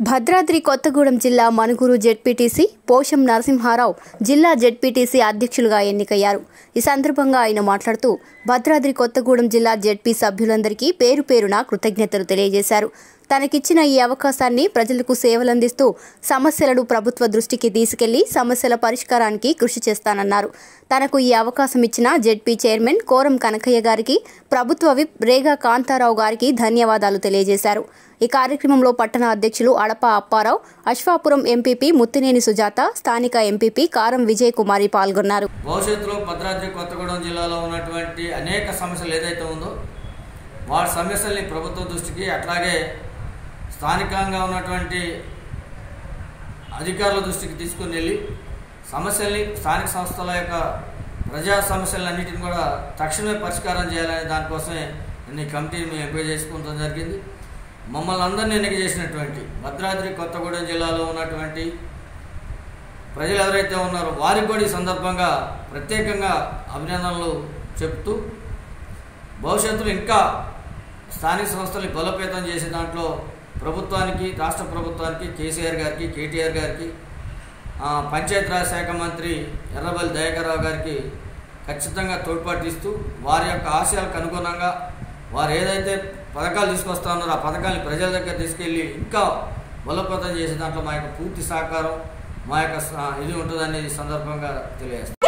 భద్రాద్రి కొత్తగూడెం జిల్లా మనుగురు జెడ్పీటీసీ పోషం నరసింహారావు జిల్లా జెడ్పీటీసీ అధ్యక్షులుగా ఎన్నికయ్యారు ఈ సందర్భంగా ఆయన మాట్లాడుతూ భద్రాద్రి కొత్తగూడెం జిల్లా జెడ్పీ సభ్యులందరికీ పేరు పేరున కృతజ్ఞతలు తెలియజేశారు తనకిచ్చిన ఈ అవకాశాన్ని ప్రజలకు సేవలందిస్తూ సమస్యలను ప్రభుత్వ దృష్టికి తీసుకెళ్లి సమస్యల పరిష్కారానికి కృషి చేస్తానన్నారు తనకు ఈ అవకాశం ఇచ్చిన జెడ్పీ చైర్మన్ కోరం కనకయ్య గారికి ప్రభుత్వ విప్ రేగా కాంతారావు గారికి ధన్యవాదాలు తెలియజేశారు ఈ కార్యక్రమంలో పట్టణ అధ్యక్షులు అడప అప్పారావు అశ్వాపురం ఎంపీపీ ముత్తినేని సుజాత స్థానిక ఎంపీపీ కారం విజయ్ కుమారి పాల్గొన్నారు భవిష్యత్తులో భద్రాద్రి కొత్తగూడెం జిల్లాలో ఉన్నటువంటి అనేక సమస్యలు ఏదైతే ఉందో వాటి సమస్యల్ని ప్రభుత్వ దృష్టికి అట్లాగే స్థానికంగా ఉన్నటువంటి అధికారుల దృష్టికి తీసుకుని వెళ్ళి సమస్యల్ని స్థానిక సంస్థల యొక్క ప్రజా సమస్యలన్నిటిని కూడా తక్షణమే పరిష్కారం చేయాలనే దానికోసమే నేను ఈ కమిటీని మేము ఎంపిక చేసుకోవడం జరిగింది మమ్మల్ని అందరినీ ఎన్నిక చేసినటువంటి భద్రాద్రి కొత్తగూడెం జిల్లాలో ఉన్నటువంటి ప్రజలు ఎవరైతే ఉన్నారో వారికి కూడా ఈ సందర్భంగా ప్రత్యేకంగా అభినందనలు చెప్తూ భవిష్యత్తులో ఇంకా స్థానిక సంస్థల్ని బలోపేతం చేసే దాంట్లో ప్రభుత్వానికి రాష్ట్ర ప్రభుత్వానికి కేసీఆర్ గారికి కేటీఆర్ గారికి ఆ, పంచాయతీరాజ్ శాఖ మంత్రి ఎర్రబల్లి దయాకర్రావు గారికి ఖచ్చితంగా తోడ్పాటు ఇస్తూ వారి యొక్క ఆశయాలకు అనుగుణంగా వారు ఏదైతే పథకాలు తీసుకొస్తా ఉన్నారో ఆ పథకాన్ని ప్రజల దగ్గర తీసుకెళ్ళి ఇంకా బలోపేతం చేసే దాంట్లో మా యొక్క పూర్తి సహకారం మా యొక్క స- ఇది ఉంటుందని ఈ సందర్భంగా తెలియజేస్తాం